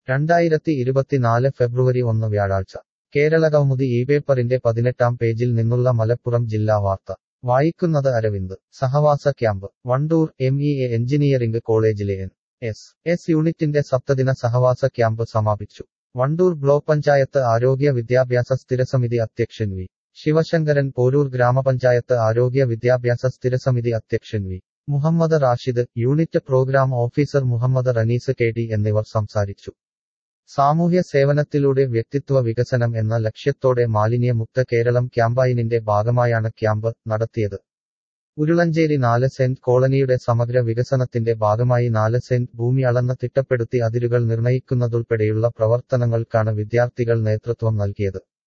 രണ്ടായിരത്തി ഇരുപത്തിനാല് ഫെബ്രുവരി ഒന്ന് വ്യാഴാഴ്ച കേരളകൗമുദി ഈ പേപ്പറിന്റെ പതിനെട്ടാം പേജിൽ നിന്നുള്ള മലപ്പുറം ജില്ലാ വാർത്ത വായിക്കുന്നത് അരവിന്ദ് സഹവാസ camp Wandoor M E A engineering കോളേജിലെ എൻ എസ് എസ് യൂണിറ്റിന്റെ സപ്തദിന സഹവാസ ക്യാമ്പ് സമാപിച്ചു വണ്ടൂർ ബ്ലോക്ക് പഞ്ചായത്ത് ആരോഗ്യ വിദ്യാഭ്യാസ സ്ഥിരസമിതി അധ്യക്ഷൻ വി ശിവശങ്കരൻ പോരൂർ ഗ്രാമപഞ്ചായത്ത് ആരോഗ്യ വിദ്യാഭ്യാസ സ്ഥിരസമിതി അധ്യക്ഷൻ V Muhammad Rashid unit programme officer Muhammad Raneez K T എന്നിവർ സംസാരിച്ചു സാമൂഹ്യ സേവനത്തിലൂടെ വ്യക്തിത്വ വികസനം എന്ന ലക്ഷ്യത്തോടെ മാലിന്യമുക്ത കേരളം ക്യാമ്പയിനിന്റെ ഭാഗമായാണ് ക്യാമ്പ് നടത്തിയത് ഉരുളഞ്ചേരി നാല് സെന്റ് കോളനിയുടെ സമഗ്ര വികസനത്തിന്റെ ഭാഗമായി നാല് സെന്റ് ഭൂമി അളന്ന് തിട്ടപ്പെടുത്തി അതിരുകൾ നിർണയിക്കുന്നതുൾപ്പെടെയുള്ള പ്രവർത്തനങ്ങൾക്കാണ് വിദ്യാർത്ഥികൾ നേതൃത്വം നൽകിയത്